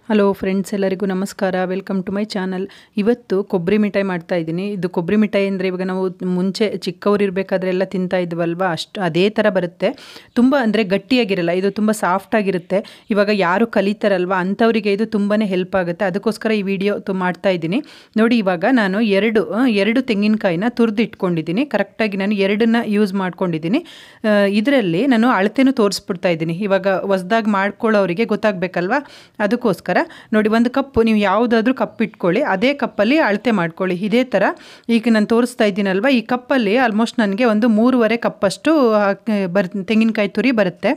hello friends ಎಲ್ಲರಿಗೂ ನಮಸ್ಕಾರ welcome to my channel ಇವತ್ತು ಕೊಬ್ಬರಿ ಮಿಠಾಯಿ ಮಾಡ್ತಾ ಇದ್ದೀನಿ ಇದು ಕೊಬ್ಬರಿ ಮಿಠಾಯಿ ಅಂದರೆ ಇವಾಗ ನಾವು ಮುಂಚೆ ಚಿಕ್ಕವ್ರು ಇರಬೇಕಾದ್ರೆ ಎಲ್ಲ ತಿಂತಾ ಇದ್ವಲ್ವ ಅಷ್ಟು ಅದೇ ಥರ ಬರುತ್ತೆ ತುಂಬ ಅಂದರೆ ಗಟ್ಟಿಯಾಗಿರಲ್ಲ ಇದು ತುಂಬ ಸಾಫ್ಟ್ ಆಗಿರುತ್ತೆ ಇವಾಗ ಯಾರು ಕಲಿತಾರಲ್ವ ಅಂಥವರಿಗೆ ಇದು ತುಂಬಾ ಹೆಲ್ಪ್ ಆಗುತ್ತೆ ಅದಕ್ಕೋಸ್ಕರ ಈ ವಿಡಿಯೋ ತು ಮಾಡ್ತಾ ಇದ್ದೀನಿ ನೋಡಿ ಇವಾಗ ನಾನು ಎರಡು ಆ, ಎರಡು ತೆಂಗಿನಕಾಯಿನ ತುರಿದು ಇಟ್ಕೊಂಡಿದ್ದೀನಿ ಕರೆಕ್ಟಾಗಿ ನಾನು ಎರಡನ್ನ ಯೂಸ್ ಮಾಡ್ಕೊಂಡಿದ್ದೀನಿ ಇದರಲ್ಲಿ ನಾನು ಅಳತೆನೂ ತೋರಿಸ್ಬಿಡ್ತಾ ಇದ್ದೀನಿ ಇವಾಗ ಹೊಸ್ದಾಗಿ ಮಾಡ್ಕೊಳ್ಳೋರಿಗೆ ಗೊತ್ತಾಗಬೇಕಲ್ವ ಅದಕ್ಕೋಸ್ಕರ ನೋಡಿ ಒಂದು ಕಪ್ಪು ನೀವು ಯಾವುದಾದ್ರೂ ಕಪ್ ಇಟ್ಕೊಳ್ಳಿ ಅದೇ ಕಪ್ಪಲ್ಲಿ ಅಳತೆ ಮಾಡ್ಕೊಳ್ಳಿ ಇದೇ ಥರ ಈಗ ನಾನು ತೋರಿಸ್ತಾ ಇದ್ದೀನಲ್ವ ಈ ಕಪ್ಪಲ್ಲಿ ಆಲ್ಮೋಸ್ಟ್ ನನಗೆ ಒಂದು ಮೂರುವರೆ ಕಪ್ಪಷ್ಟು ಹಾಕ್- ಬರ್ ತೆಂಗಿನಕಾಯಿ ತುರಿ ಬರುತ್ತೆ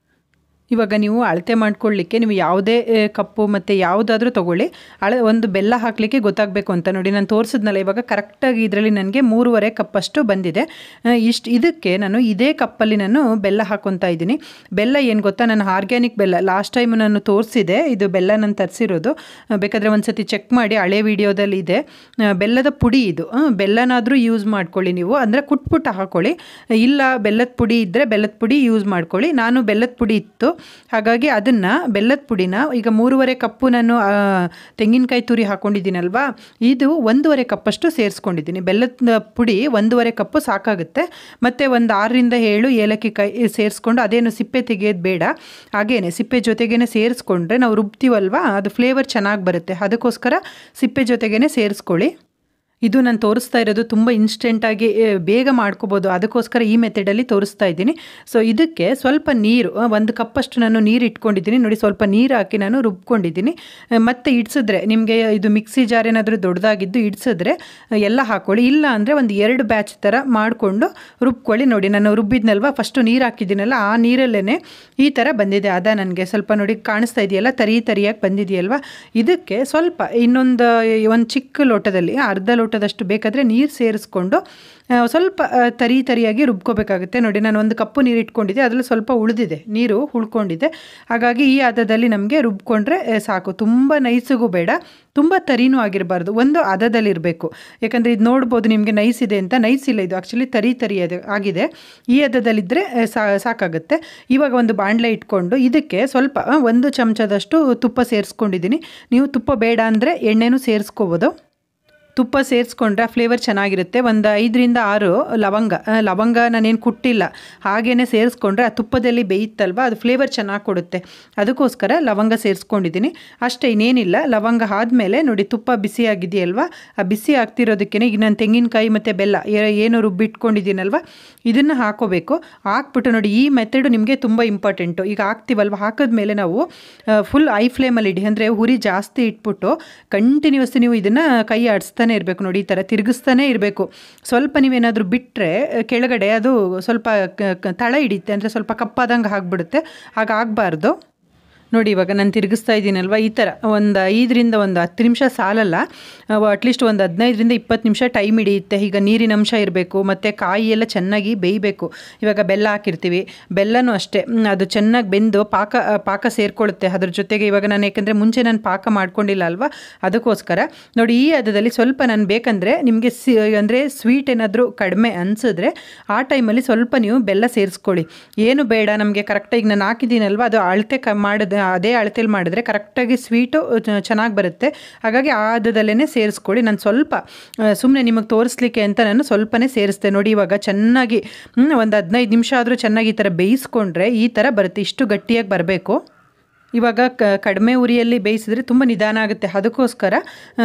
ಇವಾಗ ನೀವು ಅಳತೆ ಮಾಡ್ಕೊಳ್ಳಿಕ್ಕೆ ನೀವು ಯಾವುದೇ ಆ, ಕಪ್ಪು ಮತ್ತು ಯಾವುದಾದ್ರೂ ತೊಗೊಳ್ಳಿ ಅಳ ಒಂದು ಬೆಲ್ಲ ಹಾಕಲಿಕ್ಕೆ ಗೊತ್ತಾಗಬೇಕು ಅಂತ ನೋಡಿ ನಾನು ತೋರಿಸಿದ್ನಲ್ಲ ಇವಾಗ ಕರೆಕ್ಟಾಗಿ ಇದರಲ್ಲಿ ನನಗೆ ಮೂರುವರೆ ಕಪ್ಪಷ್ಟು ಬಂದಿದೆ ಇಷ್ಟು ಇದಕ್ಕೆ ನಾನು ಇದೇ ಕಪ್ಪಲ್ಲಿ ನಾನು ಬೆಲ್ಲ ಹಾಕೊತಾ ಇದ್ದೀನಿ ಬೆಲ್ಲ ಏನು ಗೊತ್ತಾ ನಾನು ಆರ್ಗ್ಯಾನಿಕ್ ಬೆಲ್ಲ ಲಾಸ್ಟ್ ಟೈಮ್ ನಾನು ತೋರಿಸಿದೆ ಇದು ಬೆಲ್ಲ ನಾನು ತರಿಸಿರೋದು ಬೇಕಾದರೆ ಒಂದು ಸತಿ ಚೆಕ್ ಮಾಡಿ ಹಳೆ ವಿಡಿಯೋದಲ್ಲಿ ಇದೆ ಆ, ಬೆಲ್ಲದ ಪುಡಿ ಇದು ಆ, ಬೆಲ್ಲನಾದರೂ ಯೂಸ್ ಮಾಡ್ಕೊಳ್ಳಿ ನೀವು ಅಂದರೆ ಕುಟ್ಬಿಟ್ಟು ಹಾಕೊಳ್ಳಿ ಇಲ್ಲ ಬೆಲ್ಲದ ಪುಡಿ ಇದ್ದರೆ ಬೆಲ್ಲದ ಪುಡಿ ಯೂಸ್ ಮಾಡ್ಕೊಳ್ಳಿ ನಾನು ಬೆಲ್ಲದ ಪುಡಿ ಇತ್ತು ಹಾಗಾಗಿ ಅದನ್ನು ಬೆಲ್ಲದ ಪುಡಿನ ಈಗ ಮೂರುವರೆ ಕಪ್ಪು ನಾನು ಆ, ತೆಂಗಿನಕಾಯಿ ತುರಿ ಹಾಕ್ಕೊಂಡಿದ್ದೀನಲ್ವಾ ಇದು ಒಂದೂವರೆ ಕಪ್ಪಷ್ಟು ಸೇರಿಸ್ಕೊಂಡಿದ್ದೀನಿ ಬೆಲ್ಲದ ಪುಡಿ ಒಂದೂವರೆ ಕಪ್ಪು ಸಾಕಾಗುತ್ತೆ ಮತ್ತು ಒಂದು ಆರರಿಂದ ಏಳು ಏಲಕ್ಕಿ ಕಾಯಿ ಸೇರಿಸ್ಕೊಂಡು ಅದೇನು ಸಿಪ್ಪೆ ತೆಗೆಯೋದು ಬೇಡ ಹಾಗೇನೆ ಸಿಪ್ಪೆ ಜೊತೆಗೇನೆ ಸೇರಿಸ್ಕೊಂಡ್ರೆ ನಾವು ರುಬ್ತೀವಲ್ವಾ ಅದು ಫ್ಲೇವರ್ ಚೆನ್ನಾಗಿ ಬರುತ್ತೆ ಅದಕ್ಕೋಸ್ಕರ ಸಿಪ್ಪೆ ಜೊತೆಗೇನೆ ಸೇರಿಸ್ಕೊಳ್ಳಿ ಇದು ನಾನು ತೋರಿಸ್ತಾ ಇರೋದು ತುಂಬ ಇನ್ಸ್ಟೆಂಟಾಗಿ ಏ, ಬೇಗ ಮಾಡ್ಕೋಬೋದು ಅದಕ್ಕೋಸ್ಕರ ಈ ಮೆಥಡಲ್ಲಿ ತೋರಿಸ್ತಾ ಇದ್ದೀನಿ ಸೊ ಇದಕ್ಕೆ ಸ್ವಲ್ಪ ನೀರು ಆ, ಒಂದು ಕಪ್ಪಷ್ಟು ನಾನು ನೀರು ಇಟ್ಕೊಂಡಿದ್ದೀನಿ ನೋಡಿ ಸ್ವಲ್ಪ ನೀರು ಹಾಕಿ ನಾನು ರುಬ್ಕೊಂಡಿದ್ದೀನಿ ಆ, ಮತ್ತೆ ಇಡ್ಸಿದ್ರೆ ನಿಮಗೆ ಇದು ಮಿಕ್ಸಿ ಜಾರ್ ಏನಾದರೂ ದೊಡ್ಡದಾಗಿದ್ದು ಇಡ್ಸಿದ್ರೆ ಆ, ಎಲ್ಲ ಹಾಕ್ಕೊಳ್ಳಿ ಇಲ್ಲ ಅಂದರೆ ಒಂದು ಎರಡು ಬ್ಯಾಚ್ ಥರ ಮಾಡಿಕೊಂಡು ರುಬ್ಕೊಳ್ಳಿ ನೋಡಿ ನಾನು ರುಬ್ಬಿದ್ನಲ್ವ ಫಸ್ಟು ನೀರು ಹಾಕಿದ್ದೀನಲ್ಲ ಆ ನೀರಲ್ಲೇ ಈ ಥರ ಬಂದಿದೆ ಅದ ನನಗೆ ಸ್ವಲ್ಪ ನೋಡಿ ಕಾಣಿಸ್ತಾ ಇದೆಯಲ್ಲ ತರಿ ತರಿಯಾಗಿ ಬಂದಿದೆಯಲ್ವ ಇದಕ್ಕೆ ಸ್ವಲ್ಪ ಇನ್ನೊಂದು ಒಂದು ಚಿಕ್ಕ ಲೋಟದಲ್ಲಿ ಅರ್ಧ ಲೋಟದಷ್ಟು ಬೇಕಾದರೆ ನೀರು ಸೇರಿಸ್ಕೊಂಡು ಆ, ಸ್ವಲ್ಪ ಆ, ತರಿ ತರಿಯಾಗಿ ರುಬ್ಕೋಬೇಕಾಗುತ್ತೆ ನೋಡಿ ನಾನು ಒಂದು ಕಪ್ಪು ನೀರು ಇಟ್ಕೊಂಡಿದ್ದೆ ಅದರಲ್ಲಿ ಸ್ವಲ್ಪ ಉಳಿದಿದೆ ನೀರು ಉಳ್ಕೊಂಡಿದೆ ಹಾಗಾಗಿ ಈ ಹದದಲ್ಲಿ ನಮಗೆ ರುಬ್ಕೊಂಡ್ರೆ ಆ, ಸಾಕು ತುಂಬ ನೈಸಿಗೂ ಬೇಡ ತುಂಬ ತರಿನೂ ಆಗಿರಬಾರ್ದು ಒಂದು ಹದದಲ್ಲಿರಬೇಕು ಯಾಕಂದರೆ ಇದು ನೋಡ್ಬೋದು ನಿಮಗೆ ನೈಸ್ ಇದೆ ಅಂತ ನೈಸ್ ಇಲ್ಲ ಇದು ಆ್ಯಕ್ಚುಲಿ ತರಿ ತರಿ ಅದು ಆಗಿದೆ ಈ ಹದದಲ್ಲಿದ್ದರೆ ಆ, ಸಾ ಸಾಕಾಗುತ್ತೆ ಇವಾಗ ಒಂದು ಬಾಣಲೆ ಇಟ್ಕೊಂಡು ಇದಕ್ಕೆ ಸ್ವಲ್ಪ ಆ, ಒಂದು ಚಮಚದಷ್ಟು ತುಪ್ಪ ಸೇರಿಸ್ಕೊಂಡಿದ್ದೀನಿ ನೀವು ತುಪ್ಪ ಬೇಡ ಅಂದರೆ ಎಣ್ಣೆನೂ ಸೇರಿಸ್ಕೋಬೋದು ತುಪ್ಪ ಸೇರಿಸ್ಕೊಂಡ್ರೆ ಫ್ಲೇವರ್ ಚೆನ್ನಾಗಿರುತ್ತೆ ಒಂದು ಐದರಿಂದ ಆರು ಲವಂಗ ಆ, ಲವಂಗ ನಾನೇನು ಕುಟ್ಟಿಲ್ಲ ಹಾಗೇ ಸೇರಿಸ್ಕೊಂಡ್ರೆ ಆ ತುಪ್ಪದಲ್ಲಿ ಬೇಯುತ್ತಲ್ವ ಅದು ಫ್ಲೇವರ್ ಚೆನ್ನಾಗಿ ಕೊಡುತ್ತೆ ಅದಕ್ಕೋಸ್ಕರ ಲವಂಗ ಸೇರಿಸ್ಕೊಂಡಿದ್ದೀನಿ ಅಷ್ಟೇ ಇನ್ನೇನಿಲ್ಲ ಲವಂಗ ಆದಮೇಲೆ ನೋಡಿ ತುಪ್ಪ ಬಿಸಿ ಆಗಿದೆಯಲ್ವ ಆ ಬಿಸಿ ಆಗ್ತಿರೋದಕ್ಕೆ ಈಗ ನಾನು ತೆಂಗಿನಕಾಯಿ ಮತ್ತು ಬೆಲ್ಲ ಏ- ಏನು ರುಬ್ಬಿಟ್ಕೊಂಡಿದ್ದೀನಲ್ವ ಇದನ್ನು ಹಾಕೋಬೇಕು ಹಾಕ್ಬಿಟ್ಟು ನೋಡಿ ಈ ಮೆಥಡು ನಿಮಗೆ ತುಂಬ ಇಂಪಾರ್ಟೆಂಟು ಈಗ ಹಾಕ್ತೀವಲ್ವ ಹಾಕಿದ್ಮೇಲೆ ನಾವು ಫುಲ್ ಐ ಫ್ಲೇಮಲ್ಲಿ ಇಡಿ ಅಂದರೆ ಉರಿ ಜಾಸ್ತಿ ಇಟ್ಬಿಟ್ಟು ಕಂಟಿನ್ಯೂಸ್ ನೀವು ಇದನ್ನು ಕೈ ಆಡಿಸ್ತಾನೆ ಇರಬೇಕು ನೋಡಿ ಈ ಥರ ತಿರುಗಿಸ್ತಾನೆ ಇರಬೇಕು ಸ್ವಲ್ಪ ನೀವೇನಾದರೂ ಬಿಟ್ಟರೆ ಕೆಳಗಡೆ ಅದು ಸ್ವಲ್ಪ ಕ- ಕ- ತಳ ಹಿಡಿಯುತ್ತೆ ಅಂದರೆ ಸ್ವಲ್ಪ ಕಪ್ಪಾದಂಗೆ ಆಗಿಬಿಡುತ್ತೆ ಹಾಗಾಗಬಾರ್ದು ನೋಡಿ ಇವಾಗ ನಾನು ತಿರುಗಿಸ್ತಾ ಇದ್ದೀನಲ್ವ ಈ ಥರ ಒಂದು ಐದರಿಂದ ಒಂದು ಹತ್ತು ನಿಮಿಷ ಸಾಲಲ್ಲ ಅಟ್ಲೀಸ್ಟ್ ಒಂದು ಹದಿನೈದರಿಂದ ಇಪ್ಪತ್ತು ನಿಮಿಷ ಟೈಮ್ ಹಿಡಿಯುತ್ತೆ ಈಗ ನೀರಿನ ಅಂಶ ಇರಬೇಕು ಮತ್ತು ಕಾಯಿ ಎಲ್ಲ ಚೆನ್ನಾಗಿ ಬೇಯಬೇಕು ಇವಾಗ ಬೆಲ್ಲ ಹಾಕಿರ್ತೀವಿ ಬೆಲ್ಲನೂ ಅಷ್ಟೇ ಹ್ಮ್, ಅದು ಚೆನ್ನಾಗಿ ಬೆಂದು ಪಾಕ ಆ, ಪಾಕ ಸೇರಿಕೊಳ್ಳುತ್ತೆ ಅದ್ರ ಜೊತೆಗೆ ಇವಾಗ ನಾನು ಯಾಕೆಂದರೆ ಮುಂಚೆ ನಾನು ಪಾಕ ಮಾಡ್ಕೊಂಡಿಲ್ಲ ಅಲ್ವಾ ಅದಕ್ಕೋಸ್ಕರ ನೋಡಿ ಈ ಹದದಲ್ಲಿ ಸ್ವಲ್ಪ ನಾನು ಬೇಕಂದರೆ ನಿಮಗೆ ಸಿ ಅಂದರೆ ಸ್ವೀಟ್ ಏನಾದರೂ ಕಡಿಮೆ ಅನಿಸಿದ್ರೆ ಆ ಟೈಮಲ್ಲಿ ಸ್ವಲ್ಪ ನೀವು ಬೆಲ್ಲ ಸೇರಿಸ್ಕೊಳ್ಳಿ ಏನು ಬೇಡ ನಮಗೆ ಕರೆಕ್ಟಾಗಿ ನಾನು ಹಾಕಿದ್ದೀನಲ್ವ ಅದು ಅಳತೆ ಕ ಮಾಡಿದ ಅದೇ ಅಳತೆಲಿ ಮಾಡಿದ್ರೆ ಕರೆಕ್ಟಾಗಿ ಸ್ವೀಟು ಚೆನ್ನಾಗಿ ಬರುತ್ತೆ ಹಾಗಾಗಿ ಆ ಹದದಲ್ಲೇ ಸೇರಿಸ್ಕೊಳ್ಳಿ ನಾನು ಸ್ವಲ್ಪ ಸುಮ್ಮನೆ ನಿಮಗೆ ತೋರಿಸ್ಲಿಕ್ಕೆ ಅಂತ ನಾನು ಸ್ವಲ್ಪನೇ ಸೇರಿಸ್ತೆ ನೋಡಿ ಇವಾಗ ಚೆನ್ನಾಗಿ ಒಂದು ಹದಿನೈದು ನಿಮಿಷ ಆದರೂ ಚೆನ್ನಾಗಿ ಈ ಥರ ಬೇಯಿಸ್ಕೊಂಡ್ರೆ ಈ ಥರ ಬರುತ್ತೆ ಇಷ್ಟು ಗಟ್ಟಿಯಾಗಿ ಬರಬೇಕು ಇವಾಗ ಕ ಕಡಿಮೆ ಉರಿಯಲ್ಲಿ ಬೇಯಿಸಿದ್ರೆ ತುಂಬ ನಿಧಾನ ಆಗುತ್ತೆ ಅದಕ್ಕೋಸ್ಕರ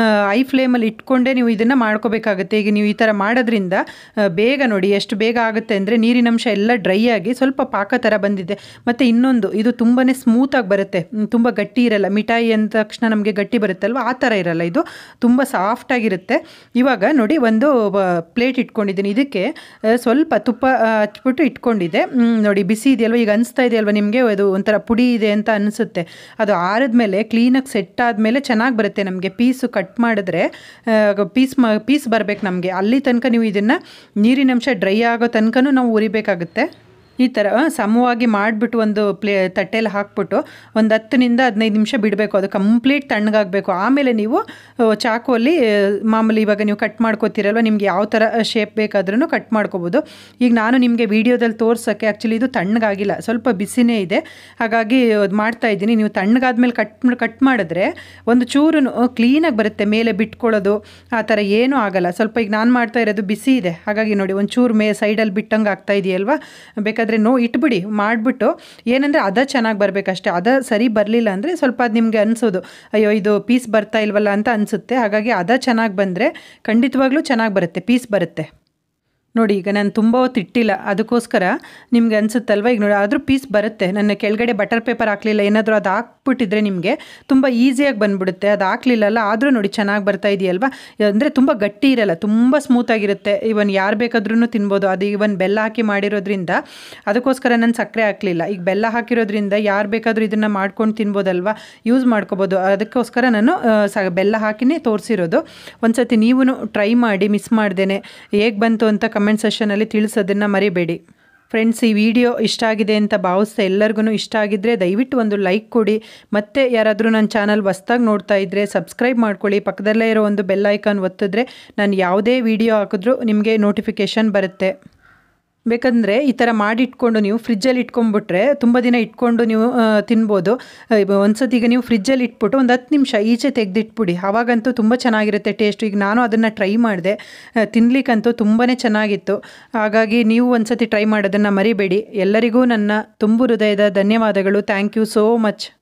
ಐ ಫ್ಲೇಮಲ್ಲಿ ಇಟ್ಕೊಂಡೇ ನೀವು ಇದನ್ನು ಮಾಡ್ಕೋಬೇಕಾಗುತ್ತೆ ಈಗ ನೀವು ಈ ಥರ ಮಾಡೋದ್ರಿಂದ ಆ, ಬೇಗ ನೋಡಿ ಎಷ್ಟು ಬೇಗ ಆಗುತ್ತೆ ಅಂದರೆ ನೀರಿನಂಶ ಎಲ್ಲ ಡ್ರೈ ಆಗಿ ಸ್ವಲ್ಪ ಪಾಕ ಥರ ಬಂದಿದೆ ಮತ್ತು ಇನ್ನೊಂದು ಇದು ತುಂಬಾ ಸ್ಮೂತಾಗಿ ಬರುತ್ತೆ ಹ್ಮ್, ತುಂಬ ಗಟ್ಟಿ ಇರಲ್ಲ ಮಿಠಾಯಿ ಅಂದ ತಕ್ಷಣ ನಮಗೆ ಗಟ್ಟಿ ಬರುತ್ತಲ್ವ ಆ ಥರ ಇರಲ್ಲ ಇದು ತುಂಬ ಸಾಫ್ಟಾಗಿರುತ್ತೆ ಇವಾಗ ನೋಡಿ ಒಂದು ಪ್ಲೇಟ್ ಇಟ್ಕೊಂಡಿದ್ದೀನಿ ಇದಕ್ಕೆ ಆ, ಸ್ವಲ್ಪ ತುಪ್ಪ ಆ, ಹಚ್ಬಿಟ್ಟು ಇಟ್ಕೊಂಡಿದ್ದೆ ಹ್ಮ್, ನೋಡಿ ಬಿಸಿ ಇದೆಯಲ್ವ ಈಗ ಅನಿಸ್ತಾ ಇದೆಯಲ್ವ ನಿಮಗೆ ಅದು ಒಂಥರ ಪುಡಿ ಇದೆ ಅಂತ ಅನಿಸುತ್ತೆ ಅದು ಆರಿದ್ಮೇಲೆ ಕ್ಲೀನಾಗಿ ಸೆಟ್ ಆದಮೇಲೆ ಚೆನ್ನಾಗಿ ಬರುತ್ತೆ ನಮಗೆ ಪೀಸು ಕಟ್ ಮಾಡಿದ್ರೆ ಪೀಸ್ ಮ ಪೀಸ್ ಬರಬೇಕು ನಮಗೆ ಅಲ್ಲಿ ತನಕ ನೀವು ಇದನ್ನು ನೀರಿನಂಶ ಡ್ರೈ ಆಗೋ ತನಕನೂ ನಾವು ಉರಿಬೇಕಾಗುತ್ತೆ ಈ ಥರ ಸಮವಾಗಿ ಮಾಡಿಬಿಟ್ಟು ಒಂದು ಪ್ಲೇ ತಟ್ಟೆಯಲ್ಲಿ ಹಾಕ್ಬಿಟ್ಟು ಒಂದು ಹತ್ತರಿಂದ ಹದಿನೈದು ನಿಮಿಷ ಬಿಡಬೇಕು ಅದು ಕಂಪ್ಲೀಟ್ ತಣ್ಣಗಾಗಬೇಕು ಆಮೇಲೆ ನೀವು ಆ, ಚಾಕುವಲ್ಲಿ ಆ, ಮಾಮೂಲಿ ಇವಾಗ ನೀವು ಕಟ್ ಮಾಡ್ಕೋತೀರಲ್ವ ನಿಮ್ಗೆ ಯಾವ ಥರ ಶೇಪ್ ಬೇಕಾದ್ರೂ ಕಟ್ ಮಾಡ್ಕೋಬೋದು ಈಗ ನಾನು ನಿಮಗೆ ವೀಡಿಯೋದಲ್ಲಿ ತೋರ್ಸೋಕ್ಕೆ ಆ್ಯಕ್ಚುಲಿ ಇದು ತಣ್ಣಗಾಗಿಲ್ಲ ಸ್ವಲ್ಪ ಬಿಸಿನೇ ಇದೆ ಹಾಗಾಗಿ ಅದು ಮಾಡ್ತಾ ಇದ್ದೀನಿ ನೀವು ತಣ್ಣಗಾದ್ಮೇಲೆ ಕಟ್ ಕಟ್ ಮಾಡಿದ್ರೆ ಒಂದು ಚೂರು ಕ್ಲೀನಾಗಿ ಬರುತ್ತೆ ಮೇಲೆ ಬಿಟ್ಕೊಳ್ಳೋದು ಆ ಥರ ಏನೂ ಆಗಲ್ಲ ಸ್ವಲ್ಪ ಈಗ ನಾನು ಮಾಡ್ತಾ ಇರೋದು ಬಿಸಿ ಇದೆ ಹಾಗಾಗಿ ನೋಡಿ ಒಂದು ಚೂರು ಮೇ ಸೈಡಲ್ಲಿ ಬಿಟ್ಟಂಗೆ ಆಗ್ತಾ ಇದೆಯಲ್ವಾ ಬೇಕಾದರೆ ನೋ ಇಟ್ಬಿಡಿ ಮಾಡಿಬಿಟ್ಟು ಏನಂದರೆ ಅದ ಚೆನ್ನಾಗಿ ಬರಬೇಕಷ್ಟೇ ಅದ ಸರಿ ಬರಲಿಲ್ಲ ಅಂದರೆ ಸ್ವಲ್ಪ ಅದು ನಿಮಗೆ ಅನಿಸೋದು ಅಯ್ಯೋ ಇದು ಪೀಸ್ ಬರ್ತಾ ಇಲ್ವಲ್ಲ ಅಂತ ಅನಿಸುತ್ತೆ ಹಾಗಾಗಿ ಅದ ಚೆನ್ನಾಗಿ ಬಂದರೆ ಖಂಡಿತವಾಗ್ಲೂ ಚೆನ್ನಾಗಿ ಬರುತ್ತೆ ಪೀಸ್ ಬರುತ್ತೆ ನೋಡಿ ಈಗ ನಾನು ತುಂಬ ಹೊತ್ತು ಇಟ್ಟಿಲ್ಲ ಅದಕ್ಕೋಸ್ಕರ ನಿಮ್ಗೆ ಅನಿಸುತ್ತಲ್ವ ಈಗ ನೋಡಿ ಆದರೂ ಪೀಸ್ ಬರುತ್ತೆ ನನ್ನ ಕೆಳಗಡೆ ಬಟರ್ ಪೇಪರ್ ಹಾಕಲಿಲ್ಲ ಏನಾದರೂ ಅದು ಹಾಕ್ಬಿಟ್ಟಿದ್ರೆ ನಿಮಗೆ ತುಂಬ ಈಸಿಯಾಗಿ ಬಂದ್ಬಿಡುತ್ತೆ ಅದು ಹಾಕ್ಲಿಲ್ಲಲ್ಲ ಆದರೂ ನೋಡಿ ಚೆನ್ನಾಗಿ ಬರ್ತಾ ಇದೆಯಲ್ವಾ ಅಂದರೆ ತುಂಬ ಗಟ್ಟಿ ಇರಲ್ಲ ತುಂಬ ಸ್ಮೂತಾಗಿರುತ್ತೆ ಇವನ್ ಯಾರು ಬೇಕಾದ್ರೂ ತಿನ್ಬೋದು ಅದು ಇವನ್ ಬೆಲ್ಲ ಹಾಕಿ ಮಾಡಿರೋದ್ರಿಂದ ಅದಕ್ಕೋಸ್ಕರ ನಾನು ಸಕ್ಕರೆ ಹಾಕಲಿಲ್ಲ ಈಗ ಬೆಲ್ಲ ಹಾಕಿರೋದ್ರಿಂದ ಯಾರು ಬೇಕಾದರೂ ಇದನ್ನು ಮಾಡ್ಕೊಂಡು ತಿನ್ಬೋದಲ್ವಾ ಯೂಸ್ ಮಾಡ್ಕೋಬೋದು ಅದಕ್ಕೋಸ್ಕರ ನಾನು ಆ, ಸ ಬೆಲ್ಲ ಹಾಕಿನೇ ತೋರಿಸಿರೋದು ಒಂದ್ಸತಿ ನೀವು ಟ್ರೈ ಮಾಡಿ ಮಿಸ್ ಮಾಡ್ದೇನೆ ಹೇಗೆ ಬಂತು ಅಂತ ಕಮೆಂಟ್ ಸೆಷನಲ್ಲಿ ತಿಳಿಸೋದನ್ನು ಮರಿಬೇಡಿ ಫ್ರೆಂಡ್ಸ್ ಈ ವಿಡಿಯೋ ಇಷ್ಟ ಆಗಿದೆ ಅಂತ ಭಾವಿಸ್ತಾ ಎಲ್ಲರಿಗೂ ಇಷ್ಟ ಆಗಿದ್ದರೆ ದಯವಿಟ್ಟು ಒಂದು ಲೈಕ್ ಕೊಡಿ ಮತ್ತೆ ಯಾರಾದರೂ ನನ್ನ ಚಾನಲ್ ಹೊಸ್ದಾಗಿ ನೋಡ್ತಾ ಇದ್ದರೆ ಸಬ್ಸ್ಕ್ರೈಬ್ ಮಾಡ್ಕೊಳ್ಳಿ ಪಕ್ಕದಲ್ಲೇ ಇರೋ ಒಂದು ಬೆಲ್ ಐಕಾನ್ ಒತ್ತಿದ್ರೆ ನಾನು ಯಾವುದೇ ವಿಡಿಯೋ ಹಾಕಿದ್ರೂ ನಿಮಗೆ ನೋಟಿಫಿಕೇಷನ್ ಬರುತ್ತೆ ಬೇಕಂದರೆ ಈ ಥರ ಮಾಡಿಟ್ಕೊಂಡು ನೀವು ಫ್ರಿಜ್ಜಲ್ಲಿ ಇಟ್ಕೊಂಡ್ಬಿಟ್ರೆ ತುಂಬ ದಿನ ಇಟ್ಕೊಂಡು ನೀವು ಆ, ತಿನ್ಬೋದು ಒಂದ್ಸತಿ ಈಗ ನೀವು ಫ್ರಿಜ್ಜಲ್ಲಿ ಇಟ್ಬಿಟ್ಟು ಒಂದು ಹತ್ತು ನಿಮಿಷ ಈಚೆ ತೆಗೆದಿಟ್ಬಿಡಿ ಆವಾಗಂತೂ ತುಂಬ ಚೆನ್ನಾಗಿರುತ್ತೆ ಟೇಸ್ಟ್ ಈಗ ನಾನು ಅದನ್ನು ಟ್ರೈ ಮಾಡಿದೆ ತಿನ್ಲಿಕ್ಕಂತೂ ತುಂಬಾ ಚೆನ್ನಾಗಿತ್ತು ಹಾಗಾಗಿ ನೀವು ಒಂದ್ಸತಿ ಟ್ರೈ ಮಾಡೋದನ್ನು ಮರಿಬೇಡಿ ಎಲ್ಲರಿಗೂ ನನ್ನ ತುಂಬು ಹೃದಯದ ಧನ್ಯವಾದಗಳು ಥ್ಯಾಂಕ್ ಯು ಸೋ ಮಚ್